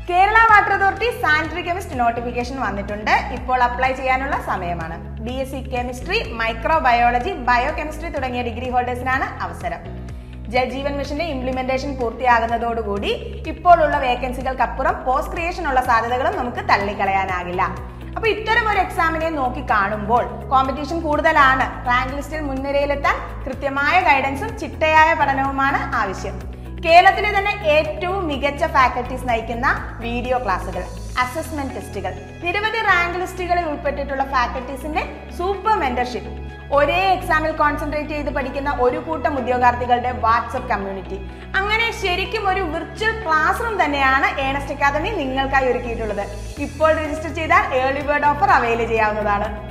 Kerala water authority sanitary chemist notification വന്നിട്ടുണ്ട് ഇപ്പോൾ apply ചെയ്യാനുള്ള സമയമാണ് B S C chemistry microbiology bio chemistry തുടങ്ങിയ ഡിഗ്രി ഹോൾഡേഴ്സിനാണ് അവസരം ജൽജീവൻ മിഷന്റെ ഇംപ്ലിമെന്റേഷൻ പൂർത്തിയാകുന്നതോടുകൂടി ഇപ്പോഴുള്ള വേക്കൻസികൾക്കപ്പുറം പോസ്റ്റ് ക്രിയേഷൻ ഉള്ള സാധ്യതകളും നമുക്ക് തള്ളിക്കളയാനാകില്ല അപ്പൊ ഇത്തരം ഒരു എക്സാമിനെ നോക്കി കാണുമ്പോൾ കോമ്പറ്റീഷൻ കൂടുതലാണ് റാങ്ക് ലിസ്റ്റിൽ മുൻനിരയിലെത്താൻ കൃത്യമായ ഗൈഡൻസും ചിട്ടയായ പഠനവുമാണ് ആവശ്യം കേരളത്തിലെ തന്നെ ഏറ്റവും മികച്ച ഫാക്കൽറ്റീസ് നയിക്കുന്ന വീഡിയോ ക്ലാസുകൾ അസസ്മെന്റ് ടെസ്റ്റുകൾ നിരവധി റാങ്ക് ലിസ്റ്റുകളിൽ ഉൾപ്പെട്ടിട്ടുള്ള ഫാക്കൽറ്റീസിന്റെ സൂപ്പർ മെന്റർഷിപ്പ് ഒരേ എക്സാമിൽ കോൺസെൻട്രേറ്റ് ചെയ്ത് പഠിക്കുന്ന ഒരു കൂട്ടം ഉദ്യോഗാർത്ഥികളുടെ വാട്സപ്പ് കമ്മ്യൂണിറ്റി അങ്ങനെ ശരിക്കും ഒരു വിർച്വൽ ക്ലാസ് റൂം തന്നെയാണ് ഏണസ്റ്റ് അക്കാദമി നിങ്ങൾക്കായി ഒരുക്കിയിട്ടുള്ളത് ഇപ്പോൾ രജിസ്റ്റർ ചെയ്താൽ ഏർലി ബേർഡ് ഓഫർ അവൈൽ ചെയ്യാവുന്നതാണ്